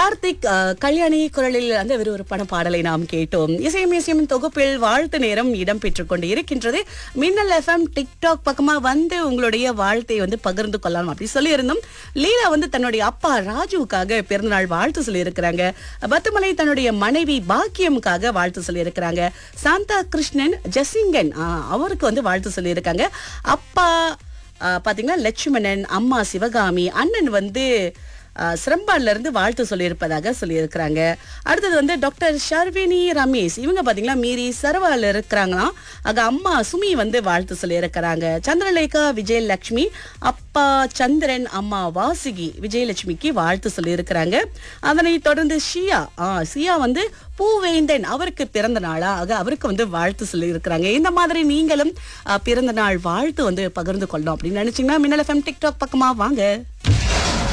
கார்த்திக் அஹ், கல்யாணி குரலில் அந்த விறுவிறுப்பான பாடலை நாம் கேட்டோம் இசையும் இசையும் தொகுப்பில் வாழ்த்து நேரம் இடம்பெற்றுக் கொண்டு இருக்கின்றது மின்னல் எஃப்எம் டிக்டாக் பக்கமா வந்து உங்களுடைய வாழ்த்தை வந்து பகிர்ந்து கொள்ளலாம் அப்படி சொல்லியிருந்தோம் லீலா வந்து தன்னுடைய அப்பா ராஜுவுக்காக பிறந்தநாள் வாழ்த்து சொல்லியிருக்கிறாங்க பத்துமலை தன்னுடைய மனைவி பாக்கியமுக்காக வாழ்த்து சொல்லியிருக்கிறாங்க சாந்தா கிருஷ்ணன் ஜசிங்கன் ஆஹ், அவருக்கு வந்து வாழ்த்து சொல்லியிருக்காங்க அப்பா ஆஹ், பாத்தீங்கன்னா லட்சுமணன் அம்மா சிவகாமி அண்ணன் வந்து ஆஹ், சிரம்பான்ல இருந்து வாழ்த்து சொல்லியிருப்பதாக சொல்லியிருக்கிறாங்க அடுத்தது வந்து டாக்டர் ஷர்வினி ரமேஷ் இவங்க பாத்தீங்கன்னா மீறி சரவால இருக்கிறாங்களாம் அங்க அம்மா சுமி வந்து வாழ்த்து சொல்லியிருக்கிறாங்க சந்திரலேகா விஜயலட்சுமி அப்பா சந்திரன் அம்மா வாசுகி விஜயலட்சுமிக்கு வாழ்த்து சொல்லியிருக்கிறாங்க அதனை தொடர்ந்து ஷியா ஆ ஷியா வந்து பூவேந்தன் அவருக்கு பிறந்த நாளா ஆக அவருக்கு வந்து வாழ்த்து சொல்லியிருக்கிறாங்க இந்த மாதிரி நீங்களும் ஆ, பிறந்த நாள் வாழ்த்து வந்து பகிர்ந்து கொள்ளணும் அப்படின்னு நினைச்சீங்கன்னா மின்னல் எஃப்எம் டிக்டாக் பக்கமா வாங்க